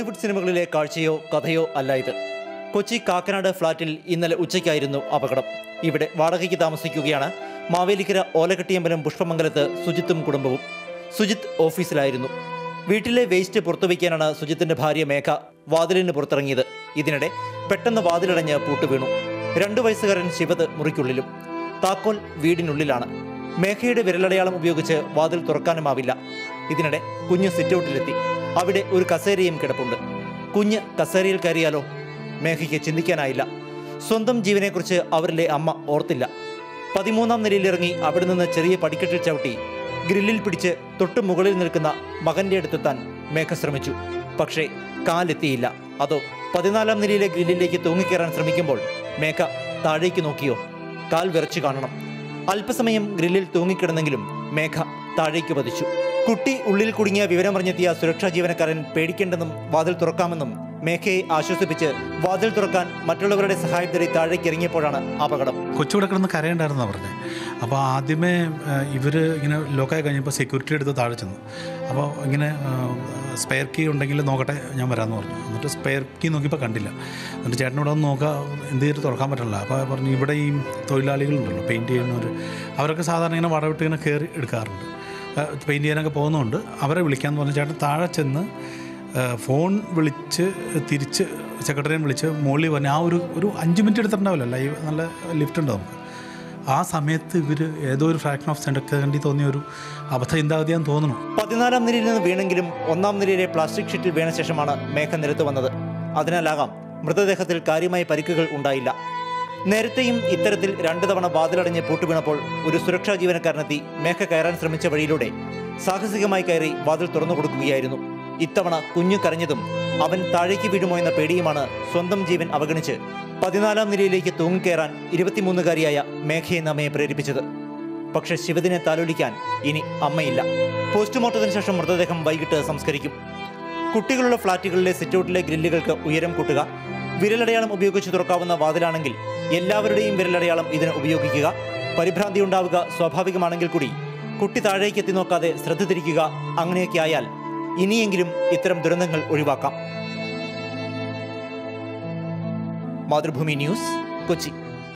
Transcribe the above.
ബോളിവുഡ് സിനിമകളിലെ കാഴ്ചയോ കഥയോ അല്ല ഇത് കൊച്ചി കാക്കനാട് ഫ്ളാറ്റിൽ ഇന്നലെ ഉച്ചയ്ക്കായിരുന്നു അപകടം ഇവിടെ വാടകയ്ക്ക് താമസിക്കുകയാണ് മാവേലിക്കര ഓലകെട്ടിയമ്പലം പുഷ്പമംഗലത്ത് സുജിത്തും കുടുംബവും സുജിത്ത് ഓഫീസിലായിരുന്നു വീട്ടിലെ വേസ്റ്റ് പുറത്തുവയ്ക്കാനാണ് സുജിത്തിന്റെ ഭാര്യ മേഘ വാതിലിന് പുറത്തിറങ്ങിയത് ഇതിനിടെ പെട്ടെന്ന് വാതിലടഞ്ഞ് പൂട്ടുവീണു രണ്ടു വയസ്സുകാരൻ ശിവത് മുറിക്കുള്ളിലും താക്കോൽ വീടിനുള്ളിലാണ് മേഘയുടെ വിരലടയാളം ഉപയോഗിച്ച് വാതിൽ തുറക്കാനുമാവില്ല ഇതിനിടെ കുഞ്ഞ് സിറ്റൗട്ടിലെത്തി അവിടെ ഒരു കസേരയും കിടപ്പുണ്ട് കുഞ്ഞ് കസേരയിൽ കയറിയാലോ മേഘയ്ക്ക് ചിന്തിക്കാനായില്ല സ്വന്തം ജീവനെക്കുറിച്ച് അവരിലെ അമ്മ ഓർത്തില്ല പതിമൂന്നാം നിലയിലിറങ്ങി അവിടെ നിന്ന് ചെറിയ പടിക്കെട്ടിൽ ചവിട്ടി ഗ്രില്ലിൽ പിടിച്ച് തൊട്ടു മുകളിൽ നിൽക്കുന്ന മകന്റെ അടുത്തെത്താൻ മേഘ ശ്രമിച്ചു പക്ഷേ കാലെത്തിയില്ല അതോ പതിനാലാം നിലയിലെ ഗ്രില്ലിലേക്ക് തൂങ്ങിക്കയറാൻ ശ്രമിക്കുമ്പോൾ മേഘ താഴേക്ക് നോക്കിയോ കാൽ വിറച്ചു കാണണം അല്പസമയം ഗ്രില്ലിൽ തൂങ്ങിക്കിടന്നെങ്കിലും മേഘ താഴേക്ക് പതിച്ചു കുട്ടി ഉള്ളിൽ കുടുങ്ങിയ വിവരമറിഞ്ഞെത്തിയ സുരക്ഷാ ജീവനക്കാരൻ പേടിക്കേണ്ടെന്നും വാതിൽ തുറക്കാമെന്നും മേഘയെ ആശ്വസിപ്പിച്ച് വാതിൽ തുറക്കാൻ മറ്റുള്ളവരുടെ സഹായം തേടി താഴേക്ക് ഇറങ്ങിയപ്പോഴാണ് അപകടം കൊച്ചുകൂടെ കിടന്ന് കരയുണ്ടായിരുന്നു പറഞ്ഞത് അപ്പോൾ ആദ്യമേ ഇവർ ഇങ്ങനെ ലോക്കായി കഴിഞ്ഞപ്പോൾ സെക്യൂരിറ്റി എടുത്ത് താഴെ ചെന്നു അപ്പോൾ ഇങ്ങനെ സ്പെയർ കീ ഉണ്ടെങ്കിൽ നോക്കട്ടെ ഞാൻ വരാമെന്ന് പറഞ്ഞു എന്നിട്ട് സ്പെയർ കീ നോക്കിയപ്പോൾ കണ്ടില്ല എന്നിട്ട് ചേട്ടനോട് ഒന്ന് നോക്കുക എന്ത് ചെയ്തിട്ട് തുറക്കാൻ പറ്റില്ല അപ്പോൾ പറഞ്ഞു ഇവിടെ ഈ തൊഴിലാളികളുണ്ടല്ലോ പെയിൻറ്റ് ചെയ്യുന്നവർ അവരൊക്കെ സാധാരണ ഇങ്ങനെ വടവിട്ട് ഇങ്ങനെ കയറി എടുക്കാറുണ്ട് പെയിൻറ്റ് ചെയ്യാനൊക്കെ പോകുന്നതുകൊണ്ട് അവരെ വിളിക്കാമെന്ന് പറഞ്ഞ് ചേട്ടൻ താഴെ ചെന്ന് ആ, ഫോൺ വിളിച്ച് തിരിച്ച് സെക്രട്ടറിയെ വിളിച്ച് മുകളിൽ വന്ന് ആ ഒരു ഒരു അഞ്ച് മിനിറ്റ് എടുത്തിട്ടുണ്ടാവില്ല ലൈവ് നല്ല ലിഫ്റ്റ് ഉണ്ട് നമുക്ക് ആ സമയത്ത് ഇവർ ഏതോ ഒരു ഫ്രാക്ഷൻ ഓഫ് സെക്കൻഡിൽ തോന്നിയ ഒരു അബദ്ധ ചിന്താഗതിയാന്ന് തോന്നുന്നു പതിനാലാം നിലയിൽ നിന്ന് വീണെങ്കിലും ഒന്നാം നിലയിലെ പ്ലാസ്റ്റിക് ഷീറ്റിൽ വീണ ശേഷമാണ് മേഘ നിരത്ത് വന്നത് അതിനാലാകാം മൃതദേഹത്തിൽ കാര്യമായ പരിക്കുകൾ ഉണ്ടായില്ല നേരത്തെയും ഇത്തരത്തിൽ രണ്ടു തവണ വാതിലടഞ്ഞ് പൂട്ടുവീണപ്പോൾ ഒരു സുരക്ഷാ ജീവനക്കാരനെത്തി മേഘ കയറാൻ ശ്രമിച്ച വഴിയിലൂടെ സാഹസികമായി കയറി വാതിൽ തുറന്നു കൊടുക്കുകയായിരുന്നു ഇത്തവണ കുഞ്ഞു കരഞ്ഞതും അവൻ താഴേക്ക് വീഴുമോ എന്ന പേടിയുമാണ് സ്വന്തം ജീവൻ അവഗണിച്ച് പതിനാലാം നിലയിലേക്ക് തൂങ്ങിക്കയറാൻ ഇരുപത്തിമൂന്നുകാരിയായ മേഘയെന്ന അമ്മയെ പ്രേരിപ്പിച്ചത് പക്ഷെ ശിവദിനെ താലോലിക്കാൻ ഇനി അമ്മയില്ല പോസ്റ്റ്മോർട്ടത്തിന് ശേഷം മൃതദേഹം വൈകിട്ട് സംസ്കരിക്കും കുട്ടികളുള്ള ഫ്ളാറ്റുകളിലെ സിറ്റൗട്ടിലെ ഗ്രില്ലുകൾക്ക് ഉയരം കൂട്ടുക വിരലടയാളം ഉപയോഗിച്ച് തുറക്കാവുന്ന വാതിലാണെങ്കിൽ എല്ലാവരുടെയും വിരലടയാളം ഇതിന് ഉപയോഗിക്കുക പരിഭ്രാന്തി ഉണ്ടാവുക സ്വാഭാവികമാണെങ്കിൽ കൂടി കുട്ടി താഴേക്ക് എത്തി നോക്കാതെ ശ്രദ്ധ തിരിക്കുക അങ്ങനെയൊക്കെ ആയാൽ ഇനിയെങ്കിലും ഇത്തരം ദുരന്തങ്ങൾ ഒഴിവാക്കാം മാതൃഭൂമി ന്യൂസ് കൊച്ചി